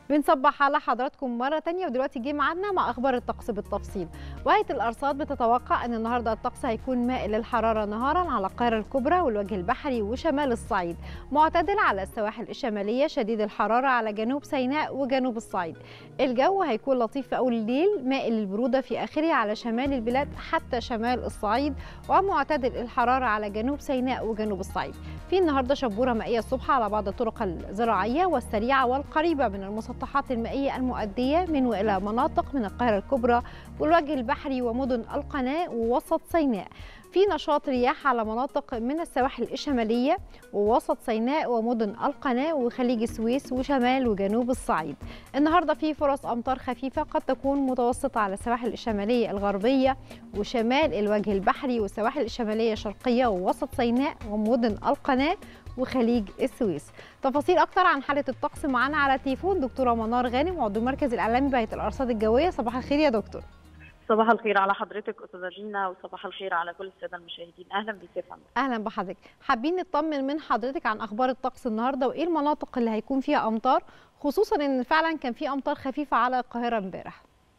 بنصبح على حضراتكم مرة تانية ودلوقتي جه ميعادنا مع أخبار الطقس بالتفصيل وهيئة الأرصاد بتتوقع أن النهاردة الطقس هيكون مائل للحرارة نهارا على القاهرة الكبرى والوجه البحري وشمال الصعيد معتدل على السواحل الشمالية شديد الحرارة على جنوب سيناء وجنوب الصعيد الجو هيكون لطيف في أول الليل مائل للبرودة في آخره على شمال البلاد حتى شمال الصعيد ومعتدل الحرارة على جنوب سيناء وجنوب الصعيد في النهاردة شبورة مائية الصبح على بعض الطرق الزراعية والسريعة والقريبة من المسطحات المائية المؤدية من وإلى مناطق من القاهرة الكبرى والوجه البحري ومدن القناة ووسط سيناء في نشاط رياح على مناطق من السواحل الشمالية ووسط سيناء ومدن القناة وخليج السويس وشمال وجنوب الصعيد النهاردة في فرص أمطار خفيفة قد تكون متوسطة على السواحل الشمالية الغربية وشمال الوجه البحري والسواحل الشمالية الشرقية ووسط سيناء ومدن القناة وخليج السويس تفاصيل اكتر عن حاله الطقس معانا على التليفون دكتوره منار غانم عضو المركز الاعلامي بهيئه الارصاد الجويه صباح الخير يا دكتور صباح الخير على حضرتك استاذه دينا وصباح الخير على كل الساده المشاهدين اهلا بك يا فندم اهلا بحضرتك حابين نطمن من حضرتك عن اخبار الطقس النهارده وايه المناطق اللي هيكون فيها امطار خصوصا ان فعلا كان في امطار خفيفه على القاهره امبارح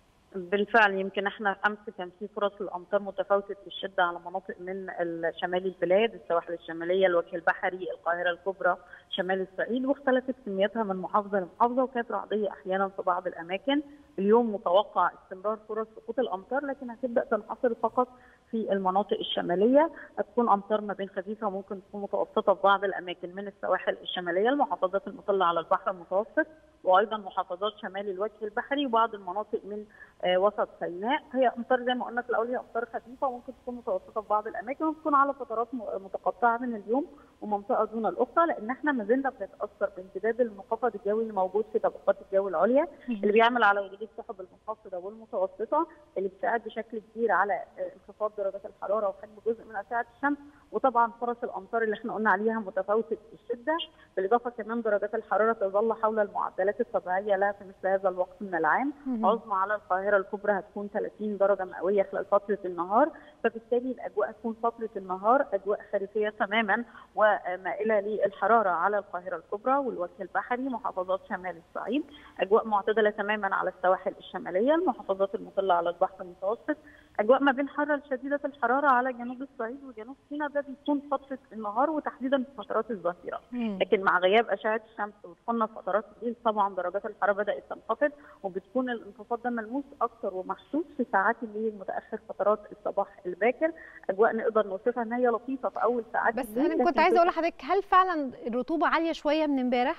بالفعل يمكن احنا امس كان في فرص الامطار متفاوته الشده على مناطق من شمال البلاد السواحل الشماليه الوجه البحري القاهره الكبرى شمال الصعيد واختلفت كمياتها من محافظه لمحافظه وكانت رعديه احيانا في بعض الاماكن اليوم متوقع استمرار فرص سقوط الامطار لكن هتبدا تنحصر فقط في المناطق الشماليه هتكون امطار ما بين خفيفه وممكن تكون متوسطه في بعض الاماكن من السواحل الشماليه المحافظات المطله على البحر المتوسط وايضا محافظات شمال الوجه البحري وبعض المناطق من آه وسط سيناء هي امطار زي ما قلنا في الاول هي امطار خفيفه وممكن تكون متوسطه في بعض الاماكن وتكون على فترات متقطعه من اليوم ومنطقه دون الاخرى لان احنا ما زلنا بنتاثر بامتداد المنخفض الجوي اللي موجود في طبقات الجو العليا اللي بيعمل على وجود السحب المنخفضه والمتوسطه اللي بتساعد بشكل كبير على انخفاض درجات الحراره وحجم جزء من اشعه الشمس وطبعا فرص الامطار اللي احنا قلنا عليها متفاوته الشده بالاضافه كمان درجات الحراره تظل حول المعدلات الطبيعيه لها في مثل هذا الوقت من العام عظمى على القاهره الكبرى هتكون 30 درجه مئويه خلال فتره النهار فبالتالي الاجواء هتكون فتره النهار اجواء خريفيه تماما ومائله للحراره على القاهره الكبرى والوجه البحري محافظات شمال الصعيد اجواء معتدله تماما على السواحل الشماليه المحافظات المطله على البحر المتوسط اجواء ما بين حاره شديده الحراره على جنوب الصعيد وجنوب سيناء ده بيكون فتره النهار وتحديدا في فترات الظهيره لكن مع غياب اشعه الشمس ودخولنا في فترات الليل طبعا درجات الحراره بدات تنخفض وبتكون الانخفاض ده ملموس اكثر ومحسوس في ساعات الليل المتاخر فترات الصباح الباكر اجواء نقدر نوصفها ان هي لطيفه في اول ساعات بس انا كنت عايزه اقول لحضرتك هل فعلا الرطوبه عاليه شويه من امبارح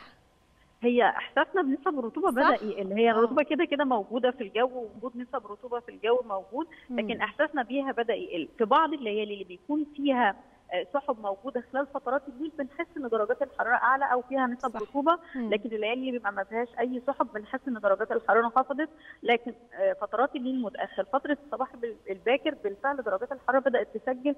هي احساسنا بنسب الرطوبه بدا اللي هي الرطوبه كده كده موجوده في الجو ووجود نسب رطوبه في الجو موجود لكن احساسنا بيها بدا يقل في بعض الليالي اللي بيكون فيها سحب موجوده خلال فترات الليل بنحس ان درجات الحراره اعلى او فيها نسب صح. رطوبه لكن الليالي اللي بيبقى ما فيهاش اي سحب بنحس ان درجات الحراره انخفضت لكن فترات الليل متاخر فتره الصباح الباكر بالفعل درجات الحراره بدات تسجل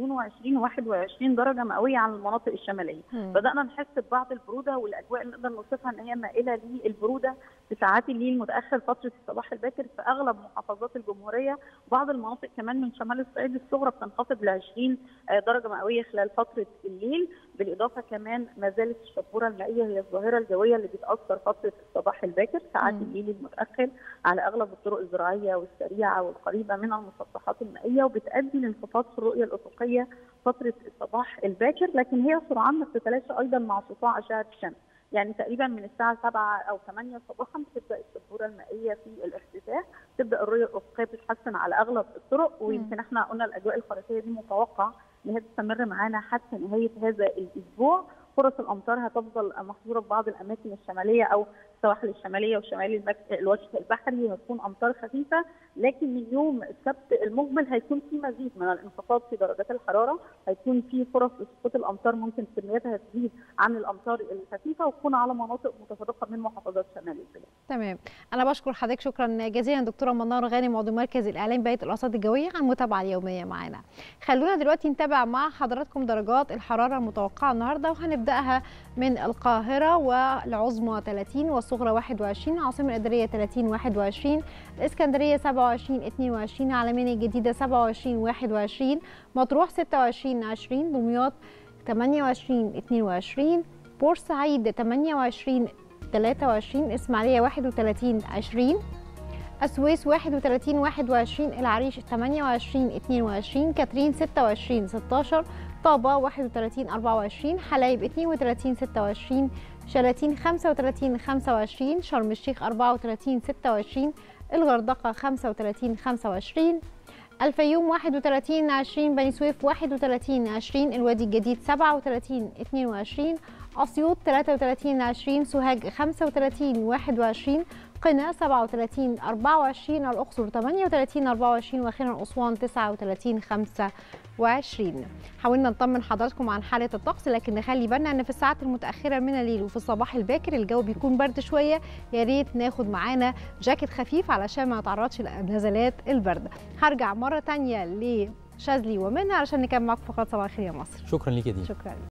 22 21 درجه مئويه على المناطق الشماليه مم. بدانا نحس ببعض البروده والاجواء اللي نقدر نوصفها ان هي مائله للبروده في ساعات الليل متاخر فتره الصباح الباكر في اغلب محافظات الجمهوريه بعض المناطق كمان من شمال الصعيد الصغرى بتنخفض ل 20 درجه مئويه مئويه خلال فتره الليل بالاضافه كمان ما زالت الشبوره المائيه هي الظاهره الجويه اللي بتاثر فتره الصباح الباكر ساعات الليل المتاخر على اغلب الطرق الزراعيه والسريعه والقريبه من المسطحات المائيه وبتؤدي لانخفاض في الرؤيه الافقيه فتره الصباح الباكر لكن هي سرعان ما بتتلاشى ايضا مع سطوع اشعه الشمس يعني تقريبا من الساعه 7 او 8 صباحا بتبدا الشبوره المائيه في الاختفاء تبدا الرؤيه الافقيه تتحسن على اغلب الطرق ويمكن احنا قلنا الاجواء الخريفيه دي متوقع ان هي تستمر معانا حتى نهايه هذا الاسبوع فرص الامطار هتفضل محظوره في بعض الاماكن الشماليه او السواحل الشماليه وشمال المك... الوجه البحري هتكون امطار خفيفه لكن من يوم السبت المقبل هيكون في مزيد من الانخفاض في درجات الحراره هيكون في فرص لسقوط الامطار ممكن كمياتها تزيد عن الامطار الخفيفه وتكون على مناطق متفرقه من محافظات شمال البلاد. تمام انا بشكر حضرتك شكرا جزيلا دكتوره منار غانم عضو مركز الاعلام بهيئه الارصاد الجويه على المتابعه اليوميه معانا. خلونا دلوقتي نتابع مع حضراتكم درجات الحراره المتوقعه النهارده وهنبداها من القاهره والعظمى 30 والصغرى 21 العاصمه الاداريه 30 21 الاسكندريه 27 22 العلمين الجديده 27 21 مطروح 26 20 دمياط 28 22 بورسعيد 28 23 إسماعيلية 31 20 السويس 31 21 العريش 28 22 كاترين 26 16 طابة 31 24 حلايب 32 26 شلاتين 35 25 شرم الشيخ 34 26 الغردقة 35 25 الفيوم 31 20 بني سويف 31 20 الوادي الجديد 37 22 أسيوط 33 20 سوهاج 35 21 قنا 37 24 الأقصر 38 24 وأخيرا أسوان 39 25 حاولنا نطمن حضراتكم عن حالة الطقس لكن نخلي بالنا أن في الساعات المتأخرة من الليل وفي الصباح الباكر الجو بيكون برد شوية يا ريت ناخد معانا جاكيت خفيف علشان ما نتعرضش لنزلات البرد هرجع مرة تانية لشاذلي ومنى علشان نكمل معاكم فقرات صباح الخير يا مصر شكرا ليك يا دي شكرا